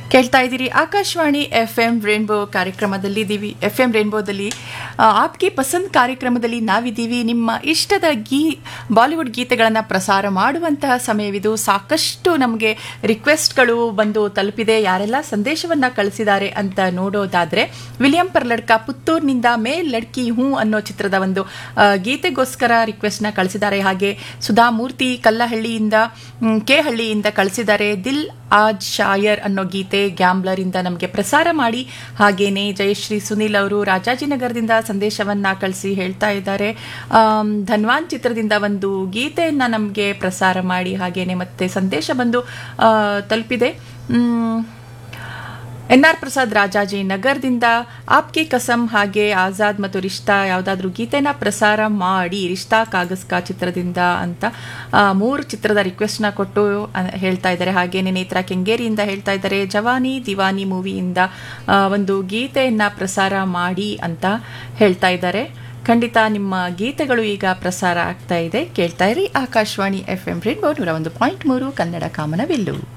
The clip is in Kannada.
ಕೇಳ್ತಾ ಇದ್ದೀರಿ ಆಕಾಶವಾಣಿ ಎಫ್ ಎಂ ರೇನ್ಬೋ ಕಾರ್ಯಕ್ರಮದಲ್ಲಿ ಇದ್ದೀವಿ ಎಫ್ ಎಂ ರೇನ್ಬೋದಲ್ಲಿ ಆ, ಆಪ್ಗೆ ಪಸಂದ್ ಕಾರ್ಯಕ್ರಮದಲ್ಲಿ ನಾವಿದ್ದೀವಿ ನಿಮ್ಮ ಇಷ್ಟದ ಗೀ ಬಾಲಿವುಡ್ ಗೀತೆಗಳನ್ನು ಪ್ರಸಾರ ಮಾಡುವಂತಹ ಸಮಯವಿದು ಸಾಕಷ್ಟು ನಮಗೆ ರಿಕ್ವೆಸ್ಟ್ಗಳು ಬಂದು ತಲುಪಿದೆ ಯಾರೆಲ್ಲ ಸಂದೇಶವನ್ನ ಕಳಿಸಿದ್ದಾರೆ ಅಂತ ನೋಡೋದಾದ್ರೆ ವಿಲಿಯಂ ಪರ್ಲಡ್ಕ ಪುತ್ತೂರಿನಿಂದ ಮೇ ಲಡ್ಕಿ ಹೂ ಅನ್ನೋ ಚಿತ್ರದ ಒಂದು ಆ, ಗೀತೆಗೋಸ್ಕರ ರಿಕ್ವೆಸ್ಟ್ನ ಕಳಿಸಿದ್ದಾರೆ ಹಾಗೆ ಸುಧಾಮೂರ್ತಿ ಕಲ್ಲಹಳ್ಳಿಯಿಂದ ಮ್, ಕೆ ಹಳ್ಳಿಯಿಂದ ಕಳಿಸಿದ್ದಾರೆ ದಿಲ್ ಆಜ್ ಶಾಯರ್ ಅನ್ನೋ ಗೀತೆ ಗ್ಯಾಮ್ಲರ್ ಇಂದ ನಮಗೆ ಪ್ರಸಾರ ಮಾಡಿ ಹಾಗೇನೆ ಜಯಶ್ರೀ ಸುನಿಲ್ ಅವರು ರಾಜಾಜಿನಗರದಿಂದ ಸಂದೇಶವನ್ನ ಕಳಿಸಿ ಹೇಳ್ತಾ ಇದ್ದಾರೆ ಆಮ್, ಧನ್ವಾನ್ ಚಿತ್ರದಿಂದ ಒಂದು ಗೀತೆಯನ್ನ ನಮಗೆ ಪ್ರಸಾರ ಮಾಡಿ ಹಾಗೇನೆ ಮತ್ತೆ ಸಂದೇಶ ಬಂದು ಆ, ತಲುಪಿದೆ ಮ್, ಎನ್ ಆರ್ ಪ್ರಸಾದ್ ರಾಜಾಜಿ ನಗರದಿಂದ ಆಪ್ಗೆ ಕಸಮ್ ಹಾಗೆ ಆಜಾದ್ ಮತ್ತು ರಿಶ್ತಾ ಯಾವುದಾದ್ರೂ ಗೀತೆನ ಪ್ರಸಾರ ಮಾಡಿ ರಿಶ್ತಾ ಕಾಗಸ್ಕಾ ಚಿತ್ರದಿಂದ ಅಂತ ಆ, ಮೂರು ಚಿತ್ರದ ರಿಕ್ವೆಸ್ಟ್ನ ಕೊಟ್ಟು ಆ, ಹೇಳ್ತಾ ಇದ್ದಾರೆ ಹಾಗೇನೆ ನೇತ್ರ ಕೆಂಗೇರಿಯಿಂದ ಹೇಳ್ತಾ ಇದ್ದಾರೆ ಜವಾನಿ ದಿವಾನಿ ಮೂವಿಯಿಂದ ಆ, ಒಂದು ಗೀತೆಯನ್ನ ಪ್ರಸಾರ ಮಾಡಿ ಅಂತ ಹೇಳ್ತಾ ಇದ್ದಾರೆ ಖಂಡಿತ ನಿಮ್ಮ ಗೀತೆಗಳು ಈಗ ಪ್ರಸಾರ ಆಗ್ತಾ ಇದೆ ಕೇಳ್ತಾ ಇರಿ ಆಕಾಶವಾಣಿ ಎಫ್ ಎಂ ರೇನ್ಬೋ ನೂರ ಒಂದು ಪಾಯಿಂಟ್ ಮೂರು ಕನ್ನಡ ಕಾಮನವೆಲ್ಲು